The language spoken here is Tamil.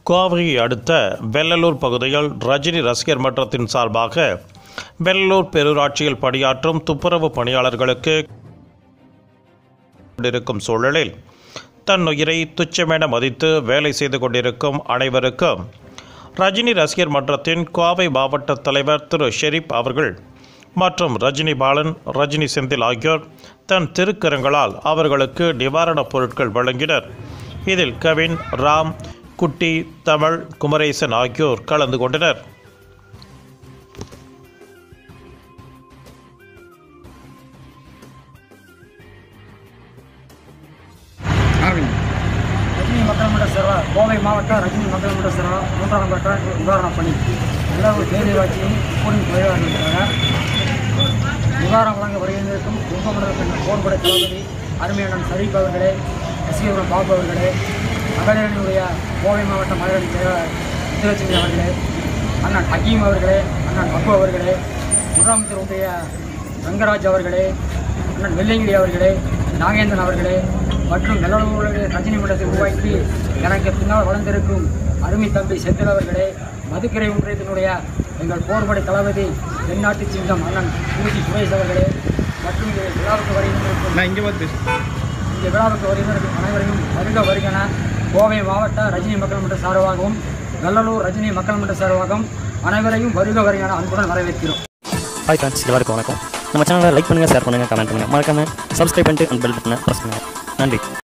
கோவையை அடுத்த வெள்ளலூர் பகுதியில் ரஜினி ரசிகர் மன்றத்தின் சார்பாக வெள்ளலூர் பேரூராட்சியில் பணியாற்றும் துப்புரவு பணியாளர்களுக்கு கொண்டிருக்கும் சூழலில் தன் உயிரை துச்சமென மதித்து வேலை செய்து கொண்டிருக்கும் அனைவருக்கும் ரஜினி ரசிகர் மன்றத்தின் கோவை மாவட்ட தலைவர் திரு ஷெரீப் அவர்கள் மற்றும் ரஜினி பாலன் ரஜினி செந்தில் ஆகியோர் தன் திருக்கரங்களால் அவர்களுக்கு நிவாரணப் பொருட்கள் வழங்கினர் இதில் கவின் ராம் குட்டி தமிழ் குமரேசன் ஆகியோர் கலந்து கொண்டனர் ரஜினி மக்கள் மன்ற சேவா கோவை மாவட்ட ரஜினி மக்கள் மன்ற சேவா மூன்றாம் கட்ட நிவாரணப் பணி எல்லா ஒரு பேரூராட்சியும் கூடும் குறைவாக இருக்கிறாங்க நிவாரணம் வழங்க வருகின்றிருக்கும் கும்பமண்டலத்தின் போர்படை தளபதி அருமையண்ணன் ஷரீப் அவர்களே ரசிகபுரம் பாபு அவர்களே மகளிரணியுடைய கோவை மாவட்ட மகளிரணி செயலாளர் முத்துலட்சுமி அவர்களே அண்ணன் ஹக்கீம் அவர்களே அண்ணன் அப்பு அவர்களே முதலமைச்சர் உடைய ரங்கராஜ் அவர்களே அண்ணன் வெள்ளையங்கிரி அவர்களே நாகேந்திரன் அவர்களே மற்றும் வெள்ளலூருடைய ரஜினி மன்றத்தை உருவாக்கி எனக்கு பின்னால் வளர்ந்திருக்கும் அருமை தம்பி செந்தில் அவர்களே மதுக்கரை ஒன்றியத்தினுடைய எங்கள் போர்படை தளபதி தென்னாட்டு சிங்கம் அண்ணன் பூஜி சுரேஷ் அவர்களே மற்றும் இந்த விழாவுக்கு வருகின்ற நான் இங்கே வந்து இந்த விழாவுக்கு வருகின்ற அனைவரையும் வருக வருகன கோவை மாவட்ட ரஜினி மக்கள் மன்ற சார்பாகவும் வெள்ளலூர் ரஜினி மக்கள் மன்ற சார்பாகவும் அனைவரையும் வருக வருகன அன்புடன் வரவேற்கிறோம் ஹாய் ஃப்ரெண்ட்ஸ் எல்லாருக்கும் வணக்கம் நம்ம சேனலை லைக் பண்ணுங்கள் ஷேர் பண்ணுங்கள் கமெண்ட் பண்ணுங்கள் மறக்காம சப்ஸ்கிரைப் பண்ணிட்டு அந்த பெல் பட்டனை ப்ரெஸ் பண்ணுங்கள் நன்றி